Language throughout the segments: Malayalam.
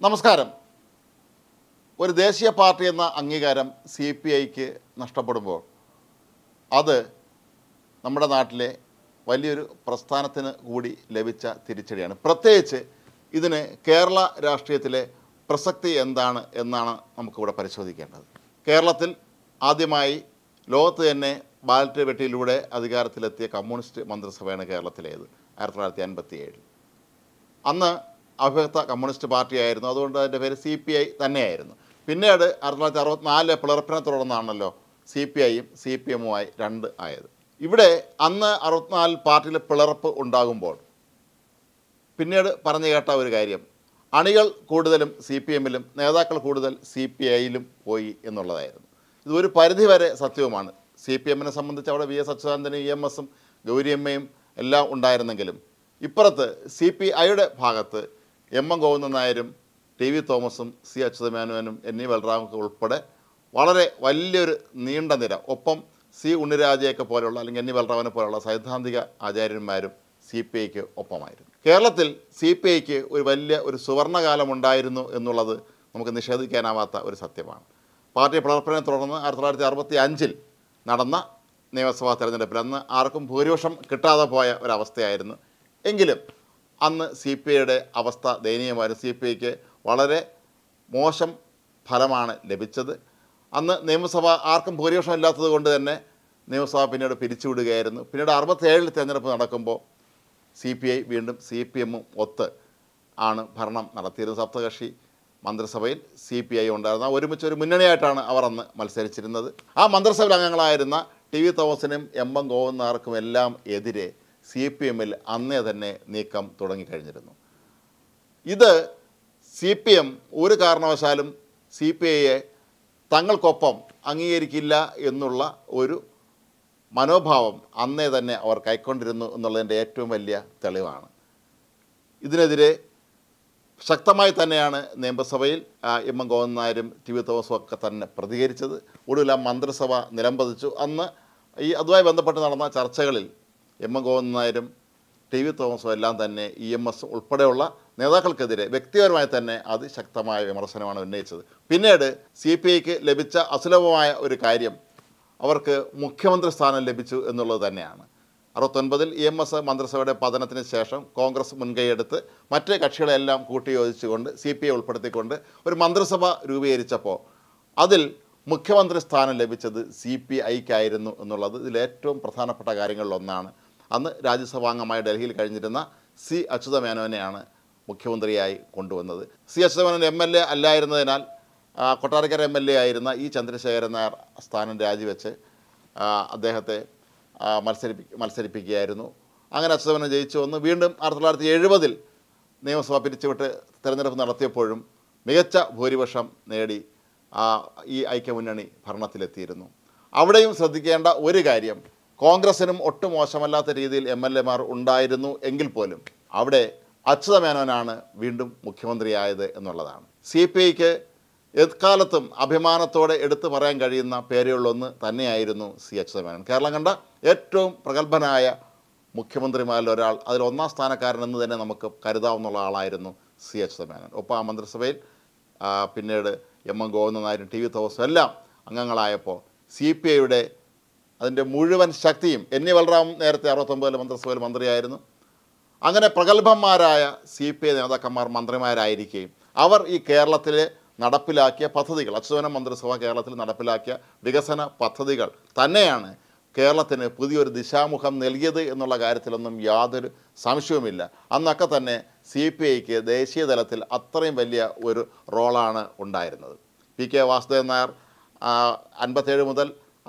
നമസ്കാരം ഒരു ദേശീയ പാർട്ടി എന്ന അംഗീകാരം സി പി ഐക്ക് നഷ്ടപ്പെടുമ്പോൾ അത് നമ്മുടെ നാട്ടിലെ വലിയൊരു പ്രസ്ഥാനത്തിന് കൂടി ലഭിച്ച തിരിച്ചടിയാണ് പ്രത്യേകിച്ച് ഇതിന് കേരള രാഷ്ട്രീയത്തിലെ പ്രസക്തി എന്താണ് എന്നാണ് നമുക്കിവിടെ പരിശോധിക്കേണ്ടത് കേരളത്തിൽ ആദ്യമായി ലോകത്ത് തന്നെ ബാലറ്റ് വെട്ടിയിലൂടെ അധികാരത്തിലെത്തിയ കമ്മ്യൂണിസ്റ്റ് മന്ത്രിസഭയാണ് കേരളത്തിലേത് ആയിരത്തി തൊള്ളായിരത്തി അൻപത്തി ഏഴിൽ അന്ന് അഭിവക്ത കമ്മ്യൂണിസ്റ്റ് പാർട്ടിയായിരുന്നു അതുകൊണ്ട് അതിൻ്റെ പേര് സി പി ഐ തന്നെയായിരുന്നു പിന്നീട് ആയിരത്തി തൊള്ളായിരത്തി അറുപത്തിനാലിലെ പിളർപ്പിനെ തുടർന്നാണല്ലോ സി പി ഐയും സി പി എമ്മുമായി രണ്ട് ആയത് ഇവിടെ അന്ന് അറുപത്തിനാലിൽ പാർട്ടിയിൽ പിളർപ്പ് ഉണ്ടാകുമ്പോൾ പിന്നീട് പറഞ്ഞു കേട്ട ഒരു കാര്യം അണികൾ കൂടുതലും സി പി എമ്മിലും നേതാക്കൾ കൂടുതൽ സി പി ഐയിലും പോയി എന്നുള്ളതായിരുന്നു ഇത് ഒരു പരിധിവരെ സത്യവുമാണ് സി പി എമ്മിനെ സംബന്ധിച്ച് അവിടെ വി എസ് അച്യുതാനന്ദനും ഇ എം എസും ഗൗരിയമ്മയും എല്ലാം ഉണ്ടായിരുന്നെങ്കിലും ഇപ്പുറത്ത് സി പി ഐയുടെ ഭാഗത്ത് എം എം ഗോവിന്ദൻ നായരും ടി വി തോമസും സി അച്യുതമേനോനും എൻ ഇ ബലറാമൊക്കെ ഉൾപ്പെടെ വളരെ വലിയൊരു നീണ്ട നിര ഒപ്പം സി ഉണ്ണിരാജയൊക്കെ പോലെയുള്ള അല്ലെങ്കിൽ എൻ ഇ ബലറാമനെ പോലെയുള്ള സൈദ്ധാന്തിക ആചാര്യന്മാരും സി പി ഐക്ക് ഒപ്പമായിരുന്നു കേരളത്തിൽ സി പി ഐക്ക് ഒരു വലിയ ഒരു സുവർണകാലം ഉണ്ടായിരുന്നു എന്നുള്ളത് നമുക്ക് നിഷേധിക്കാനാവാത്ത ഒരു സത്യമാണ് പാർട്ടി പിളർപ്പിനെ തുടർന്ന് ആയിരത്തി തൊള്ളായിരത്തി അറുപത്തി അഞ്ചിൽ നടന്ന നിയമസഭാ തെരഞ്ഞെടുപ്പിൽ അന്ന് ആർക്കും ഭൂരിപക്ഷം കിട്ടാതെ പോയ ഒരവസ്ഥയായിരുന്നു എങ്കിലും അന്ന് സി പി ഐയുടെ അവസ്ഥ ദയനീയമായിരുന്നു സി പി ഐക്ക് വളരെ മോശം ഫലമാണ് ലഭിച്ചത് അന്ന് നിയമസഭ ആർക്കും ഭൂരിപക്ഷം ഇല്ലാത്തത് കൊണ്ട് തന്നെ നിയമസഭ പിന്നീട് പിരിച്ചുവിടുകയായിരുന്നു പിന്നീട് അറുപത്തേഴിൽ തിരഞ്ഞെടുപ്പ് നടക്കുമ്പോൾ സി പി ഐ വീണ്ടും സി പി എമ്മും ഒത്ത് ആണ് ഭരണം നടത്തിയിരുന്നത് സപ്തകക്ഷി മന്ത്രിസഭയിൽ സി പി ഐ ഉണ്ടായിരുന്ന ഒരുമിച്ച് ഒരു മുന്നണിയായിട്ടാണ് അവർ അന്ന് മത്സരിച്ചിരുന്നത് ആ മന്ത്രിസഭയിൽ അംഗങ്ങളായിരുന്ന ടി വി തോമസിനും എം എം ഗോവിന്ദാർക്കും എല്ലാം എതിരെ സി പി എമ്മിൽ അന്നേ തന്നെ നീക്കം തുടങ്ങിക്കഴിഞ്ഞിരുന്നു ഇത് സി പി എം ഒരു കാരണവശാലും സി പി ഐയെ തങ്ങൾക്കൊപ്പം അംഗീകരിക്കില്ല എന്നുള്ള ഒരു മനോഭാവം അന്നേ തന്നെ അവർ കൈക്കൊണ്ടിരുന്നു എന്നുള്ളതിൻ്റെ ഏറ്റവും വലിയ തെളിവാണ് ഇതിനെതിരെ ശക്തമായി തന്നെയാണ് നിയമസഭയിൽ ആ, എം എം ഗോവിന്ദൻ നായരും ടി വി തോമസും ഒക്കെ തന്നെ പ്രതികരിച്ചത് ഒടുവിൽ ആ മന്ത്രിസഭ നിലംപതിച്ചു അന്ന് ഈ അതുമായി ബന്ധപ്പെട്ട് നടന്ന ചർച്ചകളിൽ എം എം ഗോവിന്ദൻ നായരും ടി വി തോമസും എല്ലാം തന്നെ ഇ എം എസ് ഉൾപ്പെടെയുള്ള നേതാക്കൾക്കെതിരെ വ്യക്തിപരമായി തന്നെ അതിശക്തമായ വിമർശനമാണ് ഉന്നയിച്ചത് പിന്നീട് സി പി ഐക്ക് ലഭിച്ച അസുലഭമായ ഒരു കാര്യം അവർക്ക് മുഖ്യമന്ത്രി സ്ഥാനം ലഭിച്ചു എന്നുള്ളത് തന്നെയാണ് അറുപത്തൊൻപതിൽ ഇ എം എസ് മന്ത്രിസഭയുടെ പതനത്തിന് ശേഷം കോൺഗ്രസ് മുൻകൈയെടുത്ത് മറ്റ് കക്ഷികളെല്ലാം കൂട്ടിയോജിച്ചുകൊണ്ട് സി പി ഐ ഉൾപ്പെടുത്തിക്കൊണ്ട് ഒരു മന്ത്രിസഭ രൂപീകരിച്ചപ്പോൾ അതിൽ മുഖ്യമന്ത്രി സ്ഥാനം ലഭിച്ചത് സി പി ഐക്കായിരുന്നു എന്നുള്ളത് ഇതിൽ ഏറ്റവും പ്രധാനപ്പെട്ട കാര്യങ്ങളിലൊന്നാണ് അന്ന് രാജ്യസഭാംഗമായി ഡൽഹിയിൽ കഴിഞ്ഞിരുന്ന സി അച്യുതമേനോനെയാണ് മുഖ്യമന്ത്രിയായി കൊണ്ടുവന്നത് C Achutha Menon M L A അല്ലായിരുന്നതിനാൽ ആ, കൊട്ടാരക്കര എം എൽ എ ആയിരുന്ന ഇ ചന്ദ്രശേഖരൻ നായർ സ്ഥാനം രാജിവെച്ച് ആ, അദ്ദേഹത്തെ ആ, മത്സരിപ്പി മത്സരിപ്പിക്കുകയായിരുന്നു അങ്ങനെ അച്യുതമേനോൻ ജയിച്ചു വന്ന് വീണ്ടും ആയിരത്തി തൊള്ളായിരത്തി എഴുപതിൽ നിയമസഭ പിരിച്ചുവിട്ട് തിരഞ്ഞെടുപ്പ് നടത്തിയപ്പോഴും മികച്ച ഭൂരിപക്ഷം നേടി ആ, ഈ ഐക്യമുന്നണി ഭരണത്തിലെത്തിയിരുന്നു അവിടെയും ശ്രദ്ധിക്കേണ്ട ഒരു കാര്യം കോൺഗ്രസിനും ഒട്ടും മോശമല്ലാത്ത രീതിയിൽ എം എൽ എമാർ ഉണ്ടായിരുന്നു എങ്കിൽ പോലും അവിടെ അച്യുതമേനോനാണ് വീണ്ടും മുഖ്യമന്ത്രിയായത് എന്നുള്ളതാണ് സി പി ഐക്ക് എക്കാലത്തും അഭിമാനത്തോടെ എടുത്തു പറയാൻ കഴിയുന്ന പേരുകളിലൊന്ന് തന്നെയായിരുന്നു സി അച്യുതമേനോൻ കേരളം കണ്ട ഏറ്റവും പ്രഗത്ഭനായ മുഖ്യമന്ത്രിമാരിൽ ഒരാൾ അതിൽ ഒന്നാം സ്ഥാനക്കാരൻ എന്ന് തന്നെ നമുക്ക് കരുതാവുന്ന ആളായിരുന്നു സി അച്യുതമേനോൻ ഒപ്പം ആ മന്ത്രിസഭയിൽ ആ, പിന്നീട് എം എം ഗോവിന്ദൻ നായരും ടി വി തോമസും എല്ലാം അംഗങ്ങളായപ്പോൾ സി പി ഐയുടെ അതിൻ്റെ മുഴുവൻ ശക്തിയും എൻ ഇ ബലറാം നേരത്തെ അറുപത്തൊമ്പതിലെ മന്ത്രിസഭയിൽ മന്ത്രിയായിരുന്നു അങ്ങനെ പ്രഗത്ഭന്മാരായ സി പി ഐ നേതാക്കന്മാർ മന്ത്രിമാരായിരിക്കുകയും അവർ ഈ കേരളത്തിൽ നടപ്പിലാക്കിയ പദ്ധതികൾ അച്യുതന മന്ത്രിസഭ കേരളത്തിൽ നടപ്പിലാക്കിയ വികസന പദ്ധതികൾ തന്നെയാണ് കേരളത്തിന് പുതിയൊരു ദിശാമുഖം നൽകിയത് എന്നുള്ള കാര്യത്തിലൊന്നും യാതൊരു സംശയവുമില്ല അന്നൊക്കെ തന്നെ സി പി ഐക്ക് ദേശീയ തലത്തിൽ അത്രയും വലിയ ഒരു റോളാണ് ഉണ്ടായിരുന്നത് പി കെ വാസുദേവൻ നായർ ആ, അൻപത്തേഴ് മുതൽ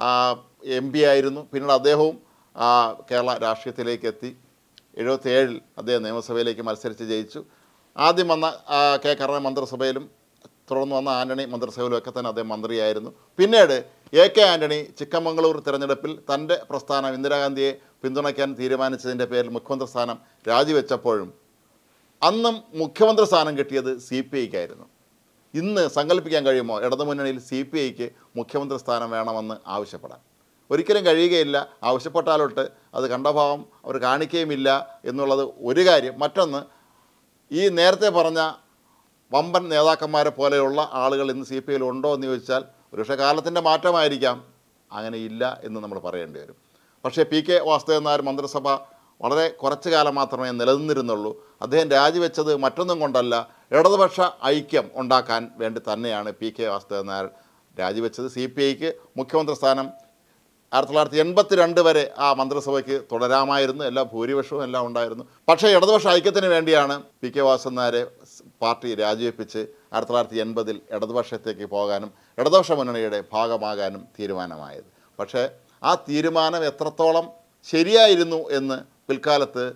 എം പി ആയിരുന്നു പിന്നീട് അദ്ദേഹവും ആ, കേരള രാഷ്ട്രീയത്തിലേക്ക് എത്തി എഴുപത്തിയേഴിൽ അദ്ദേഹം നിയമസഭയിലേക്ക് മത്സരിച്ച് ജയിച്ചു ആദ്യം വന്ന ആ, കെ കരുണ മന്ത്രിസഭയിലും തുടർന്ന് വന്ന ആന്റണി മന്ത്രിസഭയിലും ഒക്കെ തന്നെ അദ്ദേഹം മന്ത്രിയായിരുന്നു പിന്നീട് എ കെ ആന്റണി ചിക്കമംഗളൂർ തിരഞ്ഞെടുപ്പിൽ തൻ്റെ പ്രസ്ഥാനം ഇന്ദിരാഗാന്ധിയെ പിന്തുണയ്ക്കാൻ തീരുമാനിച്ചതിൻ്റെ പേരിൽ മുഖ്യമന്ത്രി സ്ഥാനം രാജിവെച്ചപ്പോഴും അന്നും മുഖ്യമന്ത്രി സ്ഥാനം കിട്ടിയത് സി പി ഐക്കായിരുന്നു ഇന്ന് സങ്കല്പിക്കാൻ കഴിയുമോ ഇടതുമുന്നണിയിൽ സി പി ഐക്ക് മുഖ്യമന്ത്രി സ്ഥാനം വേണമെന്ന് ആവശ്യപ്പെടാൻ ഒരിക്കലും കഴിയുകയില്ല ആവശ്യപ്പെട്ടാലൊട്ട് അത് കണ്ടഭാവം അവർ കാണിക്കുകയുമില്ല എന്നുള്ളത് ഒരു കാര്യം മറ്റൊന്ന് ഈ നേരത്തെ പറഞ്ഞ വമ്പൻ നേതാക്കന്മാരെ പോലെയുള്ള ആളുകൾ ഇന്ന് സി പി ഐയിൽ ഉണ്ടോ എന്ന് ചോദിച്ചാൽ ഒരുപക്ഷെ കാലത്തിൻ്റെ മാറ്റമായിരിക്കാം അങ്ങനെ ഇല്ല എന്ന് നമ്മൾ പറയേണ്ടി വരും പക്ഷേ പി കെ വാസുദേവൻ നായർ മന്ത്രിസഭ വളരെ കുറച്ച് കാലം മാത്രമേ നിലനിന്നിരുന്നുള്ളൂ അദ്ദേഹം രാജിവെച്ചത് മറ്റൊന്നും കൊണ്ടല്ല ഇടതുപക്ഷ ഐക്യം ഉണ്ടാക്കാൻ വേണ്ടി തന്നെയാണ് പി കെ വാസുദേവൻ നായർ രാജിവെച്ചത് സി പി ഐക്ക് മുഖ്യമന്ത്രി സ്ഥാനം ആയിരത്തി തൊള്ളായിരത്തി എൺപത്തി രണ്ട് വരെ ആ മന്ത്രിസഭയ്ക്ക് തുടരാമായിരുന്നു എല്ലാ ഭൂരിപക്ഷവും എല്ലാം ഉണ്ടായിരുന്നു പക്ഷേ ഇടതുപക്ഷ ഐക്യത്തിന് വേണ്ടിയാണ് പി കെ വാസൻ നായരെ സ് പാർട്ടി രാജിവെപ്പിച്ച് ആയിരത്തി തൊള്ളായിരത്തി എൺപതിൽ ഇടതുപക്ഷത്തേക്ക് പോകാനും ഇടതുപക്ഷ മുന്നണിയുടെ ഭാഗമാകാനും തീരുമാനമായത് പക്ഷേ ആ തീരുമാനം എത്രത്തോളം ശരിയായിരുന്നു എന്ന് പിൽക്കാലത്ത്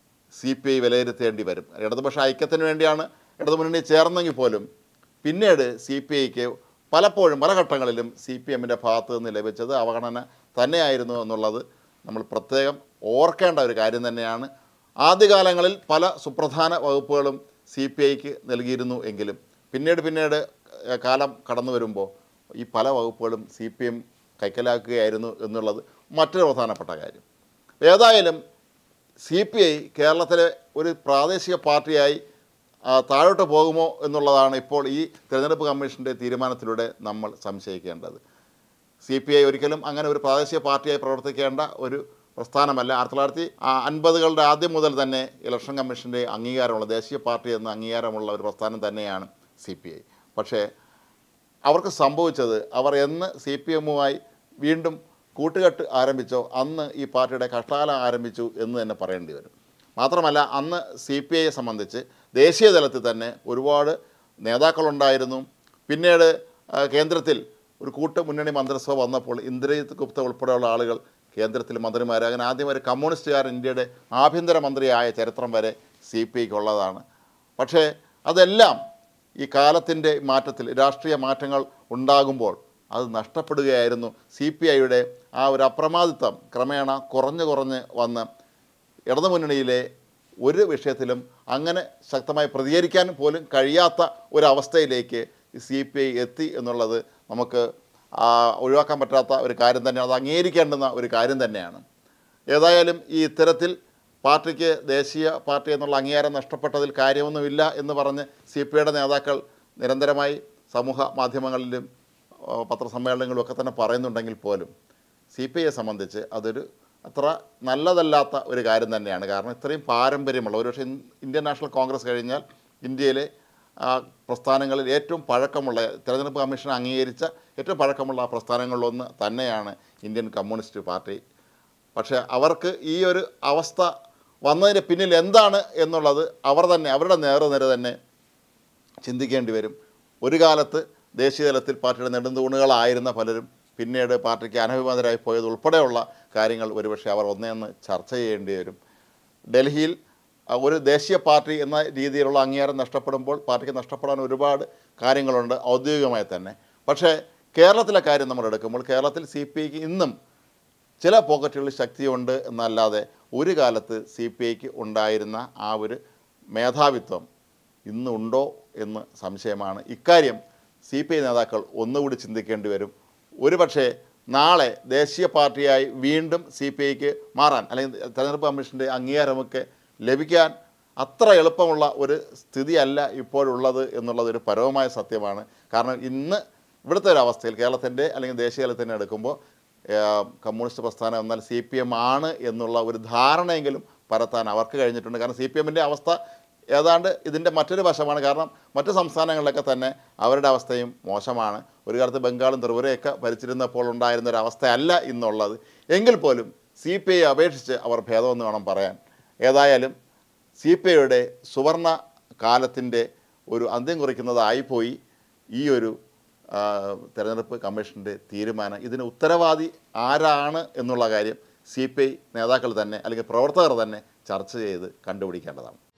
സി പി ഐ വിലയിരുത്തേണ്ടി വരും ഇടതുപക്ഷ ഐക്യത്തിന് വേണ്ടിയാണ് ഇടതുമുന്നണി ചേർന്നെങ്കിൽ പോലും പിന്നീട് സി പി ഐക്ക് പലപ്പോഴും പല ഘട്ടങ്ങളിലും സി പി എമ്മിൻ്റെ ഭാഗത്ത് നിന്ന് ലഭിച്ചത് അവഗണന തന്നെയായിരുന്നു എന്നുള്ളത് നമ്മൾ പ്രത്യേകം ഓർക്കേണ്ട ഒരു കാര്യം തന്നെയാണ് ആദ്യകാലങ്ങളിൽ പല സുപ്രധാന വകുപ്പുകളും സി പി ഐക്ക് നൽകിയിരുന്നു എങ്കിലും പിന്നീട് പിന്നീട് ഏഹ്, കാലം കടന്നു വരുമ്പോൾ ഈ പല വകുപ്പുകളും സി പി എം കൈക്കലാക്കുകയായിരുന്നു എന്നുള്ളത് മറ്റൊരു പ്രധാനപ്പെട്ട കാര്യം ഏതായാലും സി പി ഐ കേരളത്തിലെ ഒരു പ്രാദേശിക പാർട്ടിയായി ആ, താഴോട്ട് പോകുമോ എന്നുള്ളതാണ് ഇപ്പോൾ ഈ തിരഞ്ഞെടുപ്പ് കമ്മീഷൻ്റെ തീരുമാനത്തിലൂടെ നമ്മൾ സംശയിക്കേണ്ടത് സി പി ഐ ഒരിക്കലും അങ്ങനെ ഒരു പ്രാദേശിക പാർട്ടിയായി പ്രവർത്തിക്കേണ്ട ഒരു പ്രസ്ഥാനമല്ല ആയിരത്തി തൊള്ളായിരത്തി അൻപതുകളുടെ ആദ്യം മുതൽ തന്നെ ഇലക്ഷൻ കമ്മീഷൻ്റെ അംഗീകാരമുള്ള ദേശീയ പാർട്ടി എന്ന അംഗീകാരമുള്ള ഒരു പ്രസ്ഥാനം തന്നെയാണ് സി പി ഐ പക്ഷേ അവർക്ക് സംഭവിച്ചത് അവർ എന്ന് സി പി എമ്മുമായി വീണ്ടും കൂട്ടുകെട്ട് ആരംഭിച്ചോ അന്ന് ഈ പാർട്ടിയുടെ കഷ്ടകാലം ആരംഭിച്ചു എന്ന് തന്നെ പറയേണ്ടി വരും മാത്രമല്ല അന്ന് സി പി ഐയെ സംബന്ധിച്ച് ദേശീയ തലത്തിൽ തന്നെ ഒരുപാട് നേതാക്കളുണ്ടായിരുന്നു പിന്നീട് ആ, കേന്ദ്രത്തിൽ ഒരു കൂട്ട് മുന്നണി മന്ത്രിസഭ വന്നപ്പോൾ ഇന്ദ്രജിത്ത് ഗുപ്ത ഉൾപ്പെടെയുള്ള ആളുകൾ കേന്ദ്രത്തിൽ മന്ത്രിമാർ അങ്ങനെ ആദ്യം ഒരു കമ്മ്യൂണിസ്റ്റുകാർ ഇന്ത്യയുടെ ആഭ്യന്തര മന്ത്രിയായ ചരിത്രം വരെ സി പി ഐക്ക് ഉള്ളതാണ് പക്ഷേ അതെല്ലാം ഈ കാലത്തിൻ്റെ മാറ്റത്തിൽ രാഷ്ട്രീയ മാറ്റങ്ങൾ ഉണ്ടാകുമ്പോൾ അത് നഷ്ടപ്പെടുകയായിരുന്നു സി പി ഐയുടെ ആ ഒരു അപ്രമാദിത്വം ക്രമേണ കുറഞ്ഞ് കുറഞ്ഞ് വന്ന് ഇടതുമുന്നണിയിലെ ഒരു വിഷയത്തിലും അങ്ങനെ ശക്തമായി പ്രതികരിക്കാൻ പോലും കഴിയാത്ത ഒരവസ്ഥയിലേക്ക് സി പി ഐ എത്തി എന്നുള്ളത് നമുക്ക് ആ, ഒഴിവാക്കാൻ പറ്റാത്ത ഒരു കാര്യം തന്നെയാണ് അത് അംഗീകരിക്കേണ്ടുന്ന ഒരു കാര്യം തന്നെയാണ് ഏതായാലും ഈ ഇത്തരത്തിൽ പാർട്ടിക്ക് ദേശീയ പാർട്ടി എന്നുള്ള അംഗീകാരം നഷ്ടപ്പെട്ടതിൽ കാര്യമൊന്നുമില്ല എന്ന് പറഞ്ഞ് സി പി ഐയുടെ നേതാക്കൾ നിരന്തരമായി സമൂഹ മാധ്യമങ്ങളിലും ആ, പത്രസമ്മേളനങ്ങളിലും ഒക്കെ തന്നെ പറയുന്നുണ്ടെങ്കിൽ പോലും സി പി ഐയെ സംബന്ധിച്ച് അതൊരു അത്ര നല്ലതല്ലാത്ത ഒരു കാര്യം തന്നെയാണ് കാരണം ഇത്രയും പാരമ്പര്യമുള്ള ഒരുപക്ഷെ ഇൻ- ഇന്ത്യൻ നാഷണൽ കോൺഗ്രസ് കഴിഞ്ഞാൽ ഇന്ത്യയിലെ ആ, പ്രസ്ഥാനങ്ങളിൽ ഏറ്റവും പഴക്കമുള്ള തിരഞ്ഞെടുപ്പ് കമ്മീഷൻ അംഗീകരിച്ച ഏറ്റവും പഴക്കമുള്ള ആ പ്രസ്ഥാനങ്ങളിലൊന്ന് തന്നെയാണ് ഇന്ത്യൻ കമ്മ്യൂണിസ്റ്റ് പാർട്ടി പക്ഷേ അവർക്ക് ഈ ഒരു അവസ്ഥ വന്നതിന് പിന്നിൽ എന്താണ് എന്നുള്ളത് അവർ തന്നെ അവരുടെ നേർനിര തന്നെ ചിന്തിക്കേണ്ടി വരും ഒരു കാലത്ത് ദേശീയ തലത്തിൽ പാർട്ടിയുടെ നെടുന്തൂണുകളായിരുന്ന പലരും പിന്നീട് പാർട്ടിക്ക് അനഭിമതരായി പോയത് ഉൾപ്പെടെയുള്ള കാര്യങ്ങൾ ഒരുപക്ഷെ അവർ ഒന്നേന്ന് ചർച്ച ചെയ്യേണ്ടി വരും ഡൽഹിയിൽ ആ, ഒരു ദേശീയ പാർട്ടി എന്ന രീതിയിലുള്ള അംഗീകാരം നഷ്ടപ്പെടുമ്പോൾ പാർട്ടിക്ക് നഷ്ടപ്പെടാൻ ഒരുപാട് കാര്യങ്ങളുണ്ട് ഔദ്യോഗികമായി തന്നെ പക്ഷേ കേരളത്തിലെ കാര്യം നമ്മൾ എടുക്കുമ്പോൾ കേരളത്തിൽ സി പി ഐക്ക് ഇന്നും ചില പോക്കറ്റുകളിൽ ശക്തിയുണ്ട് എന്നല്ലാതെ ഒരു കാലത്ത് സി പി ഐക്ക് ഉണ്ടായിരുന്ന ആ ഒരു മേധാവിത്വം ഇന്നുണ്ടോ എന്ന് സംശയമാണ് ഇക്കാര്യം സി പി ഐ നേതാക്കൾ ഒന്നുകൂടി ചിന്തിക്കേണ്ടി വരും ഒരുപക്ഷെ നാളെ ദേശീയ പാർട്ടിയായി വീണ്ടും സി പി ഐക്ക് മാറാൻ അല്ലെങ്കിൽ തെരഞ്ഞെടുപ്പ് കമ്മീഷൻ്റെ അംഗീകാരമൊക്കെ ലഭിക്കാൻ അത്ര എളുപ്പമുള്ള ഒരു സ്ഥിതിയല്ല ഇപ്പോഴുള്ളത് എന്നുള്ളത് ഒരു പരമമായ സത്യമാണ് കാരണം ഇന്ന് ഇവിടുത്തെ ഒരു അവസ്ഥയിൽ കേരളത്തിൻ്റെ അല്ലെങ്കിൽ ദേശീയ തലത്തിൽ എടുക്കുമ്പോൾ ഏഹ്, കമ്മ്യൂണിസ്റ്റ് പ്രസ്ഥാനം എന്നാൽ സി പി എം ആണ് എന്നുള്ള ഒരു ധാരണയെങ്കിലും പരത്താൻ അവർക്ക് കഴിഞ്ഞിട്ടുണ്ട് കാരണം സി പി എമ്മിൻ്റെ അവസ്ഥ ഏതാണ്ട് ഇതിൻ്റെ മറ്റൊരു വശമാണ് കാരണം മറ്റ് സംസ്ഥാനങ്ങളിലൊക്കെ തന്നെ അവരുടെ അവസ്ഥയും മോശമാണ് ഒരു കാലത്ത് ബംഗാളും ത്രിപുരയൊക്കെ ഭരിച്ചിരുന്നപ്പോൾ ഉണ്ടായിരുന്ന ഒരു അവസ്ഥയല്ല ഇന്നുള്ളത് എങ്കിൽ പോലും സി പി ഐ അപേക്ഷിച്ച് അവർ ഭേദമെന്ന് വേണം പറയാൻ ഏതായാലും സി പി ഐയുടെ സുവർണ കാലത്തിൻ്റെ ഒരു അന്ത്യം കുറിക്കുന്നതായിപ്പോയി ഈ ഒരു ആ, തെരഞ്ഞെടുപ്പ് കമ്മീഷൻ്റെ തീരുമാനം ഇതിന് ഉത്തരവാദി ആരാണ് എന്നുള്ള കാര്യം സി പി ഐ നേതാക്കൾ തന്നെ അല്ലെങ്കിൽ പ്രവർത്തകർ തന്നെ ചർച്ച ചെയ്ത് കണ്ടുപിടിക്കേണ്ടതാണ്